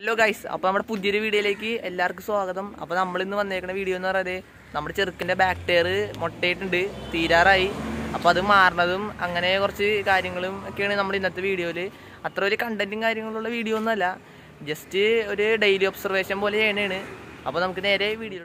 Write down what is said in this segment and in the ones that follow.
Hello guys അപ്പോൾ നമ്മുടെ പുതിയൊരു വീഡിയോയിലേക്ക് എല്ലാവർക്കും സ്വാഗതം അപ്പോൾ നമ്മൾ ഇന്ന് വന്നേക്കുന്ന വീഡിയോ എന്ന് പറയുന്നത് നമ്മുടെ ചെറുക്കിൻ്റെ ബാക്ക് ടയർ മുട്ടയിട്ടുണ്ട് തീരാറായി അപ്പോൾ അത് മാറണതും അങ്ങനെ കുറച്ച് കാര്യങ്ങളും ഒക്കെയാണ് നമ്മുടെ ഇന്നത്തെ വീഡിയോയിൽ അത്ര വലിയ കണ്ടന്റും കാര്യങ്ങളുള്ള വീഡിയോ ഒന്നുമല്ല ജസ്റ്റ് ഒരു ഡെയിലി ഒബ്സർവേഷൻ പോലെ ചെയ്യണതാണ് അപ്പോൾ നമുക്ക് നേരെ വീഡിയോ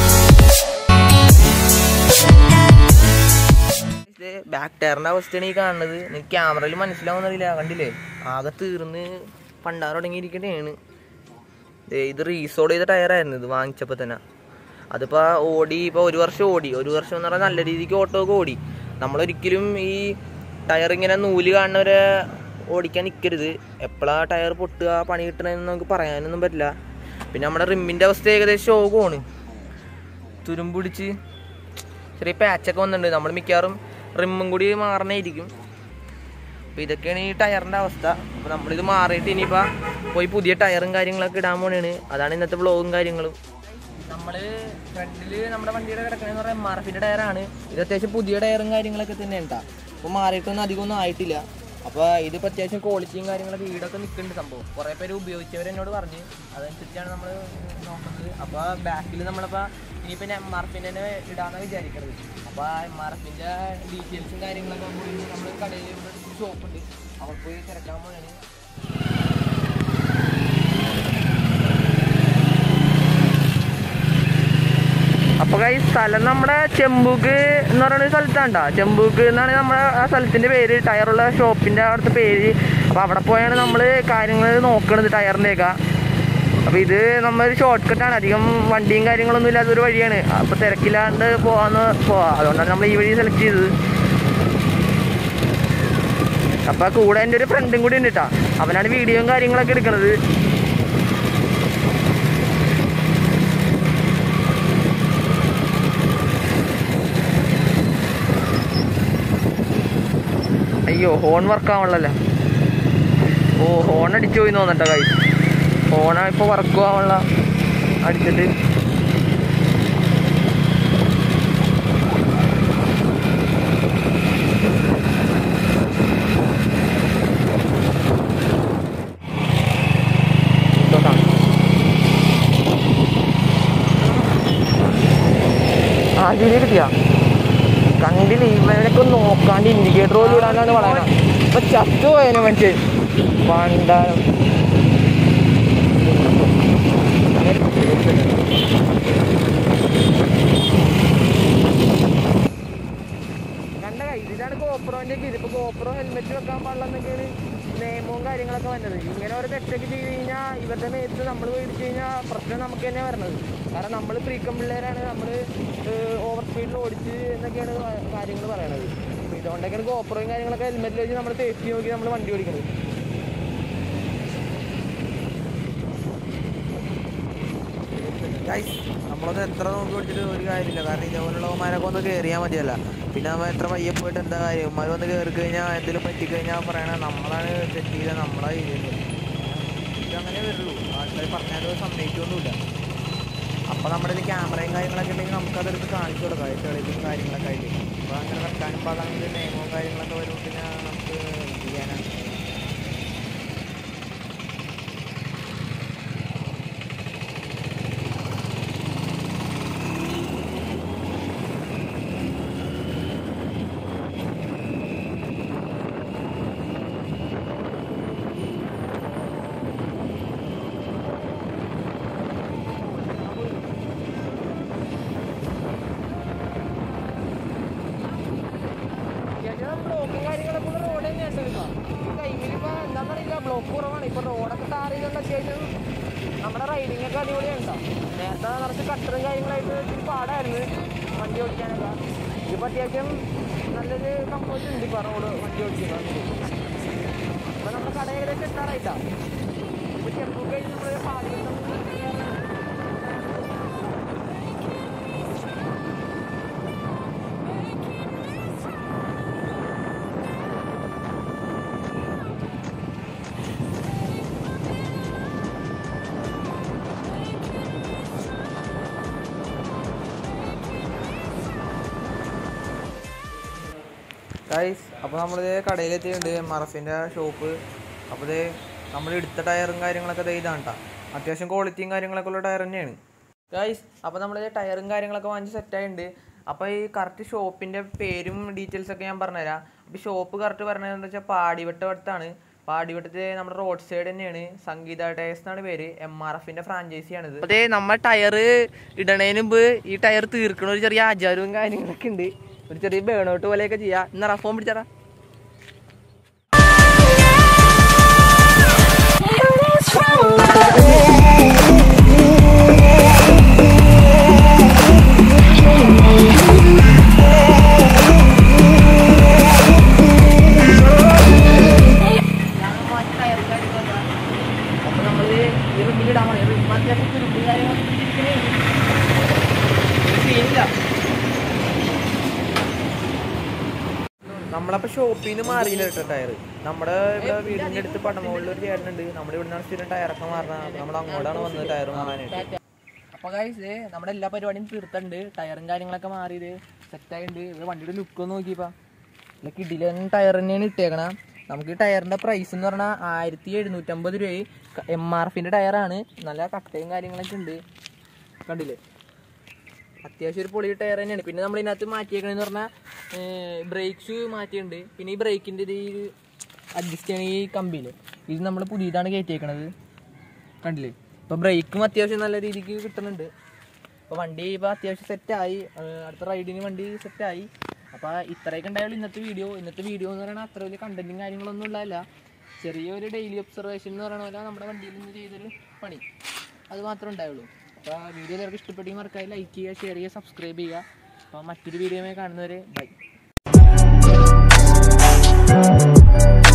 ബാക്ക് ടയറിൻ്റെ അവസ്ഥയാണ് ഈ കാണുന്നത് നിങ്ങൾക്ക് ക്യാമറയിൽ മനസ്സിലാവുന്നറിയില്ല കണ്ടില്ലേ ആകെ തീർന്ന് പണ്ടാറ് തുടങ്ങിയിരിക്കണേണ് ദേ ഇത് റീസോൾ ചെയ്ത ടയറായിരുന്നു ഇത് വാങ്ങിച്ചപ്പോൾ തന്നെ അതിപ്പോൾ ഓടി ഇപ്പോൾ ഒരു വർഷം ഓടി ഒരു വർഷം എന്ന് പറഞ്ഞാൽ നല്ല രീതിക്ക് ഓട്ടോ ഒക്കെ ഓടി നമ്മളൊരിക്കലും ഈ ടയർ ഇങ്ങനെ നൂല് കാണുന്നവരെ ഓടിക്കാൻ നിൽക്കരുത് എപ്പോഴാണ് ടയർ പൊട്ടുക പണി കിട്ടണമെന്ന് നമുക്ക് പറയാനൊന്നും പറ്റില്ല പിന്നെ നമ്മുടെ റിമ്മിൻ്റെ അവസ്ഥ ഏകദേശം ശോകമാണ് തുരുമ്പുടിച്ച് ചെറിയ പാച്ചൊക്കെ വന്നിട്ടുണ്ട് നമ്മൾ മിക്കവാറും റിമ്മും കൂടി മാറണേയിരിക്കും അപ്പോൾ ഇതൊക്കെയാണ് ഈ ടയറിൻ്റെ അവസ്ഥ അപ്പോൾ നമ്മളിത് മാറിയിട്ട് ഇനിയിപ്പോൾ പോയി പുതിയ ടയറും കാര്യങ്ങളൊക്കെ ഇടാൻ പോണേണ് അതാണ് ഇന്നത്തെ വ്ളോഗും കാര്യങ്ങളും നമ്മൾ ഫ്രണ്ടിൽ നമ്മുടെ വണ്ടിയുടെ കിടക്കണമെന്ന് പറഞ്ഞാൽ എം ആർ എഫിൻ്റെ ടയറാണ് ഇത് അത്യാവശ്യം പുതിയ ടയറും കാര്യങ്ങളൊക്കെ തന്നെ ഉണ്ടാ അപ്പോൾ മാറിയിട്ടൊന്നും അധികമൊന്നും ആയിട്ടില്ല അപ്പോൾ ഇതിപ്പോൾ അത്യാവശ്യം ക്വാളിറ്റിയും കാര്യങ്ങളൊക്കെ ഈടൊക്കെ നിൽക്കുന്നുണ്ട് സംഭവം കുറേ പേര് ഉപയോഗിച്ചവർ എന്നോട് പറഞ്ഞ് അതനുസരിച്ചാണ് നമ്മൾ നോക്കുന്നത് അപ്പോൾ ബാക്കിൽ നമ്മളിപ്പോൾ ഇനിയിപ്പോൾ എം ആർ എഫിൻ്റെ തന്നെ ഇടാമെന്നാണ് വിചാരിക്കുന്നത് അപ്പോൾ ആ എം ആർ എഫിൻ്റെ ഡീറ്റെയിൽസും കാര്യങ്ങളൊക്കെ പോയി നമ്മൾ കടയിൽ ഇവിടെ ഷോപ്പുണ്ട് അവിടെ പോയി തിരക്കാൻ പോയാണ് അപ്പൊ ഈ സ്ഥലം നമ്മുടെ ചെമ്പൂക്ക് എന്ന് പറയുന്ന ഒരു സ്ഥലത്താണ്ടാ ചെമ്പൂക്ക് എന്നാണ് നമ്മുടെ ആ സ്ഥലത്തിന്റെ പേര് ടയറുള്ള ഷോപ്പിന്റെ അവിടുത്തെ പേര് അപ്പൊ അവിടെ പോയാണ് നമ്മൾ കാര്യങ്ങൾ നോക്കണത് ടയറിന്റെയൊക്കെ അപ്പൊ ഇത് നമ്മൊരു ഷോർട്ട് കട്ടാണ് അധികം വണ്ടിയും കാര്യങ്ങളൊന്നും ഇല്ലാത്തൊരു വഴിയാണ് അപ്പൊ തിരക്കില്ലാണ്ട് പോവാന്ന് പോവാ അതുകൊണ്ടാണ് നമ്മൾ ഈ വഴി സെലക്ട് ചെയ്തത് അപ്പൊ കൂടെ എൻ്റെ ഒരു ഫ്രണ്ടും കൂടി ഉണ്ട് കേട്ടാ അവനാണ് വീഡിയോയും കാര്യങ്ങളൊക്കെ എടുക്കണത് അയ്യോ ഹോൺ വർക്ക് ആവണല്ലോ ഓ ഹോൺ അടിച്ചു പോയി തോന്നണ്ട കൈ ഹോണാ ഇപ്പൊ വർക്ക് ആവണല്ല അടിച്ചിട്ട് ഇതോട്ടാ. ആ ഇതിനെ കിട്ടിയാ കണ്ടില്ല ഇവനൊക്കെ ഒന്ന് നോക്കാണ്ട് ഇൻഡിക്കേറ്റർ പോലും ഇടാനാണ് പറയണ ഇപ്പൊ ചത്തു പോയതിനെ മനുഷ്യൻ പണ്ടാരം കണ്ട ഇതിലാണ് ഗോപ്രോന്റെ ഒക്കെ ഇതിപ്പോ ഗോപ്രോ ഹെൽമെറ്റ് വെക്കാൻ പാടില്ലെന്നൊക്കെയാണ് നിയമവും കാര്യങ്ങളൊക്കെ വന്നത് ഇങ്ങനെ ഒരു തെറ്റൊക്കെ ചെയ്ത് കഴിഞ്ഞാൽ ഇവരുടെ മേത്ത് നമ്മൾ മേടിച്ചു കഴിഞ്ഞാൽ പ്രശ്നം നമുക്ക് തന്നെ വരണത് കാരണം നമ്മൾ ഫ്രീക്കം പിള്ളേരാണ് നമ്മൾ ഓവർ സ്പീഡിൽ ഓടിച്ച് എന്നൊക്കെയാണ് കാര്യങ്ങൾ പറയണത് അപ്പോൾ ഇതുകൊണ്ടൊക്കെയാണ് ഗോപ്രോയും കാര്യങ്ങളൊക്കെ ഹെൽമെറ്റിൽ വെച്ച് നമ്മൾ സേഫ്റ്റി നോക്കി നമ്മൾ വണ്ടി ഓടിക്കുന്നത് ഗൈസ് നമ്മളൊന്ന് എത്ര നോക്കി പിടിച്ചിട്ട് ഒരു കാര്യമില്ല കാരണം ഇതേപോലുള്ളവന്മാരൊക്കെ ഒന്ന് കയറിയാൽ മതിയല്ല പിന്നെ നമ്മൾ എത്ര പയ്യെ പോയിട്ട് എന്താ കാര്യം ഉമ്മാർ വന്ന് കയറി കഴിഞ്ഞാൽ എന്തെങ്കിലും പറ്റിക്കഴിഞ്ഞാൽ പറയണ നമ്മളാണ് തെറ്റ് ചെയ്ത നമ്മളാ ചെയ്യുന്നത് ഇതങ്ങനെ വരുള്ളൂ ആൾക്കാർ പറഞ്ഞാലും സമ്മതിക്കൊന്നുമില്ല അപ്പോൾ നമ്മുടെ കയ്യിൽ ക്യാമറയും കാര്യങ്ങളൊക്കെ ഉണ്ടെങ്കിൽ നമുക്കതെടുത്ത് കാണിച്ചു കൊടുക്കാം ഈ തെളിവും കാര്യങ്ങളൊക്കെ ആയിട്ട് അപ്പോൾ അങ്ങനെ വെക്കാനും പാടാണെങ്കിൽ നിയമവും കാര്യങ്ങളൊക്കെ വരുമ്പോൾ പിന്നെ നമുക്ക് എന്ത് ചെയ്യാനാണ് ബ്ലോക്കും കാര്യങ്ങളൊക്കെ ഉള്ള റോഡ് തന്നെയാണ് ഇപ്പൊ ഈ ടൈമിൽ ഇപ്പൊ എന്താ പറയുക ബ്ലോക്ക് കുറവാണ് ഇപ്പൊ റോഡൊക്കെ ടാർ ചെയ്തുകൊണ്ട് അത്യാവശ്യം നമ്മുടെ റൈഡിംഗ് ഒക്കെ അടിപൊളിയുണ്ടോ നേരത്തെ നിറച്ച് കട്ടറും കാര്യങ്ങളായിട്ട് ഇത്തിരി പാടായിരുന്നു വണ്ടി ഓടിക്കാനൊക്കെ ഇതിപ്പോ അത്യാവശ്യം നല്ലൊരു കംഫോർട്ട് ഉണ്ട് ഇപ്പൊ റോഡ് വണ്ടി ഓടിക്കുന്നത് ഇപ്പൊ നമ്മുടെ കട ഏകദേശം എത്താറായിട്ടാ ഇപ്പൊ ചെമ്പൂ കഴിഞ്ഞ് നമ്മള് പാചകം ഗൈസ് അപ്പോൾ നമ്മൾ കടയിലെത്തിയിട്ടുണ്ട് എം ആർ എഫിൻ്റെ ഷോപ്പ് അപ്പോൾ ഇത് നമ്മൾ എടുത്ത ടയറും കാര്യങ്ങളൊക്കെ ദേ ഇതാണ് കേട്ടോ അത്യാവശ്യം ക്വാളിറ്റിയും കാര്യങ്ങളൊക്കെ ഉള്ള ടയർ തന്നെയാണ് ഗൈസ് അപ്പോൾ നമ്മൾ ടയറും കാര്യങ്ങളൊക്കെ വാങ്ങിച്ച് സെറ്റായിട്ടുണ്ട് അപ്പോൾ ഈ കറക്റ്റ് ഷോപ്പിൻ്റെ പേരും ഡീറ്റെയിൽസ് ഒക്കെ ഞാൻ പറഞ്ഞുതരാം അപ്പോൾ ഷോപ്പ് കറക്റ്റ് പറഞ്ഞതെന്ന് വെച്ചാൽ പാടിവട്ട അടുത്താണ് പാടിവട്ടത്ത് നമ്മുടെ റോഡ് സൈഡ് തന്നെയാണ് സംഗീത ടയേഴ്സ് എന്നാണ് പേര് എം ആർ എഫിൻ്റെ ഫ്രാഞ്ചൈസിയാണിത് അതെ നമ്മൾ ടയർ ഇടണേന് മുമ്പ് ഈ ടയർ തീർക്കണ ഒരു ചെറിയ ആചാരവും കാര്യങ്ങളൊക്കെ ഉണ്ട് ഒരു ചെറിയ ബേണൗട്ട് പോലെയൊക്കെ ചെയ്യാം എന്നാ ഫോൺ പിടിച്ചാടാ അപ്പോൾ നമ്മൾ ഈ റിബിലിടാൻ മതി റിബ് അത്യാവശ്യം റിബ് കാര്യങ്ങളൊക്കെ സീനില്ല നമ്മളപ്പോൾ ഷോപ്പിൽ നിന്ന് മാറിയില്ല കേട്ടോ ടയർ നമ്മുടെ ഇവിടെ വീടിൻ്റെ അടുത്ത് പടമുകളിൽ ഒരു ചേട്ടനുണ്ട് നമ്മുടെ ഇവിടെ നിന്നാണ് സ്ഥിരം ടയറൊക്കെ മാറുന്നത് നമ്മൾ അങ്ങോട്ടാണ് വന്നത് ടയർ മാറാനായിട്ട് അപ്പോൾ ഗൈസ് നമ്മുടെ എല്ലാ പരിപാടിയും തീർത്തുണ്ട് ടയറും കാര്യങ്ങളൊക്കെ മാറിയത് സെറ്റായിട്ടുണ്ട് ഇത് വണ്ടിയുടെ ലുക്ക് ഒന്ന് നോക്കിയപ്പാ ഇല്ല കിടിലൻ ടയർ തന്നെയാണ് ഇട്ടേക്കണ നമുക്ക് ഈ ടയറിന്റെ പ്രൈസ് എന്ന് പറഞ്ഞാൽ ആയിരത്തി എഴുന്നൂറ്റമ്പത് രൂപ എം ആർ എഫിന്റെ ടയറാണ് നല്ല കട്ടയും കാര്യങ്ങളൊക്കെ ഉണ്ട് കണ്ടില്ലേ അത്യാവശ്യം ഒരു പൊളി ടയർ തന്നെയാണ് പിന്നെ നമ്മൾ ഇതിനകത്ത് മാറ്റിയേക്കണെന്ന് പറഞ്ഞാൽ ബ്രേക്ക് ഷൂ മാറ്റിയിട്ടുണ്ട് പിന്നെ ഈ ബ്രേക്കിൻ്റെ ഇത് അഡ്ജസ്റ്റ് ചെയ്യണ ഈ കമ്പിയിൽ ഇത് നമ്മൾ പുതിയതാണ് കയറ്റിയേക്കണത് കണ്ടില്ലേ ഇപ്പൊ ബ്രേക്കും അത്യാവശ്യം നല്ല രീതിക്ക് കിട്ടുന്നുണ്ട് അപ്പോൾ വണ്ടി ഇപ്പോൾ അത്യാവശ്യം സെറ്റായി അടുത്ത റൈഡിന് വണ്ടി സെറ്റായി അപ്പോൾ ഇത്രയൊക്കെ ഉണ്ടായുള്ളൂ ഇന്നത്തെ വീഡിയോ ഇന്നത്തെ വീഡിയോ എന്ന് പറയുന്നത് അത്ര വലിയ കണ്ടന്റും കാര്യങ്ങളൊന്നും ഉള്ളതല്ല ചെറിയൊരു ഡെയിലി ഒബ്സർവേഷൻ എന്ന് പറയുന്ന പോലെ നമ്മുടെ വണ്ടിയിൽ നിന്ന് ചെയ്തൊരു പണി അത് മാത്രമേ ഉണ്ടായുള്ളൂ അപ്പോൾ വീഡിയോ എല്ലാവർക്കും ഇഷ്ടപ്പെട്ടെങ്കിൽ മറക്കാതെ ലൈക്ക് ചെയ്യുക ഷെയർ ചെയ്യുക സബ്സ്ക്രൈബ് ചെയ്യുക അപ്പോൾ മറ്റൊരു വീഡിയോയുമായി കാണുന്നവരെ ബൈ